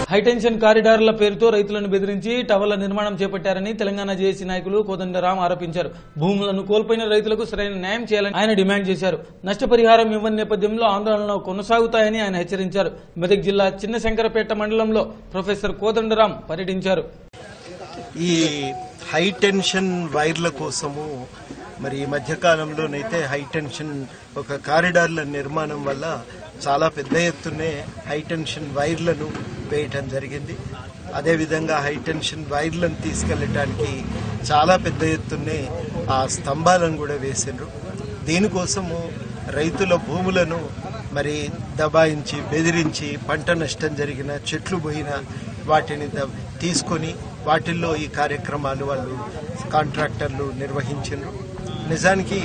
high tension కారిడార్ల పేరుతో రైతులను బెదిరించి టవర్ల నిర్మాణం చేపట్టారని తెలంగాణ జేఏసీ నాయకులు కోదండరాం ఆరోపించారు భూములను కోల్పోయిన రైతులకు సరైన న్యాయం చేయాలని ఆయన డిమాండ్ చేశారు నష్టపరిహారం ఇవ్వని నేపథ్యంలో ఆందోళనలు కొనసాగుతాయని ఆయన హెచ్చరించారు మెదక్ జిల్లా చిన్న శంకరపేట మండలంలో ప్రొఫెసర్ కోదండరాం పర్యటించారు ఈ హై టెన్షన్ వైర్ల కోసము మరి ఈ మధ్యకాలంలోనైతే హై టెన్షన్ ఒక కారిడార్ల నిర్మాణం వల్ల చాలా పెద్ద ఎత్తునే హై టెన్షన్ వైర్లను వేయటం జరిగింది అదేవిధంగా హై టెన్షన్ వైర్లను తీసుకెళ్ళటానికి చాలా పెద్ద ఎత్తునే ఆ స్తంభాలను కూడా వేసిండ్రు దీనికోసము రైతుల భూములను మరి దబాయించి బెదిరించి పంట నష్టం జరిగిన చెట్లు పోయిన వాటిని ద- తీసుకొని వాటిల్లో ఈ కార్యక్రమాలు వాళ్ళు కాంట్రాక్టర్లు నిర్వహించారు నిజానికి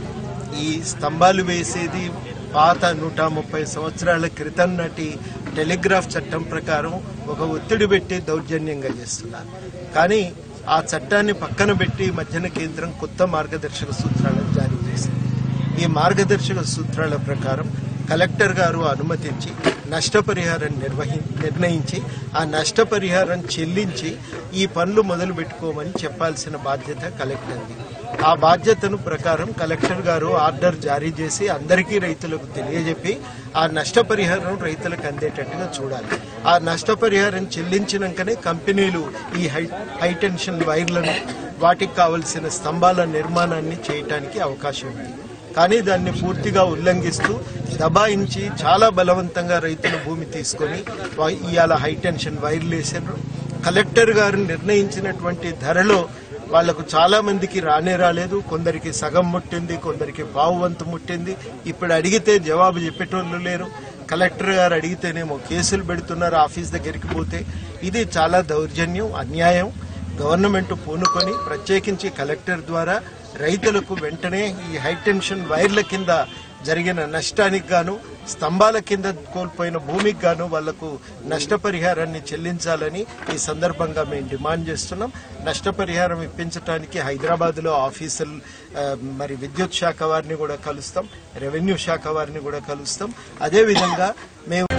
ఈ స్తంభాలు వేసేది పాత నూట ముప్పై సంవత్సరాల క్రితం నాటి టెలిగ్రాఫ్ చట్టం ప్రకారం ఒక ఒత్తిడి పెట్టి దౌర్జన్యంగా చేస్తున్నారు కానీ ఆ చట్టాన్ని పక్కన పెట్టి మధ్యన కేంద్రం కొత్త మార్గదర్శక సూత్రాలను జారీ చేసింది ఈ మార్గదర్శక సూత్రాల ప్రకారం కలెక్టర్ గారు అనుమతించి నష్టపరిహారం నిర్వహి నిర్ణయించి ఆ నష్టపరిహారం చెల్లించి ఈ పనులు మొదలు పెట్టుకోమని చెప్పాల్సిన బాధ్యత కలెక్టర్ది ఆ బాధ్యతను ప్రకారం కలెక్టర్ గారు ఆర్డర్ జారీ చేసి అందరికీ రైతులకు తెలియజెప్పి ఆ నష్టపరిహారం రైతులకు అందేటట్టుగా చూడాలి ఆ నష్టపరిహారం చెల్లించినాకనే కంపెనీలు ఈ హై హై టెన్షన్ వైర్లను వాటికి కావలసిన స్తంభాల నిర్మాణాన్ని చేయటానికి అవకాశం ఉంది కానీ దాన్ని పూర్తిగా ఉల్లంఘిస్తూ దబాయించి చాలా బలవంతంగా రైతుల భూమి తీసుకొని వా- ఇవాళ హై టెన్షన్ వైర్లు వేసారు కలెక్టర్ గారు నిర్ణయించినటువంటి ధరలో వాళ్లకు చాలా మందికి రానే రాలేదు కొందరికి సగం ముట్టింది కొందరికి పావు వంతు ముట్టింది ఇప్పుడు అడిగితే జవాబు చెప్పేటోళ్ళు లేరు కలెక్టర్ గారు అడిగితేనేమో కేసులు పెడుతున్నారు ఆఫీస్ దగ్గరికి పోతే ఇది చాలా దౌర్జన్యం అన్యాయం గవర్నమెంట్ పూనుకొని ప్రత్యేకించి కలెక్టర్ ద్వారా రైతులకు వెంటనే ఈ హైటెన్షన్ వైర్ల కింద జరిగిన నష్టానికి గాను స్తంభాల కింద కోల్పోయిన భూమికి గాను వాళ్లకు నష్టపరిహారాన్ని చెల్లించాలని ఈ సందర్భంగా మేము డిమాండ్ చేస్తున్నాం నష్టపరిహారం ఇప్పించడానికి హైదరాబాద్ లో ఆఫీసులు ఆ, మరి విద్యుత్ శాఖ వారిని కూడా కలుస్తాం రెవెన్యూ శాఖ వారిని కూడా కలుస్తాం అదేవిధంగా మేము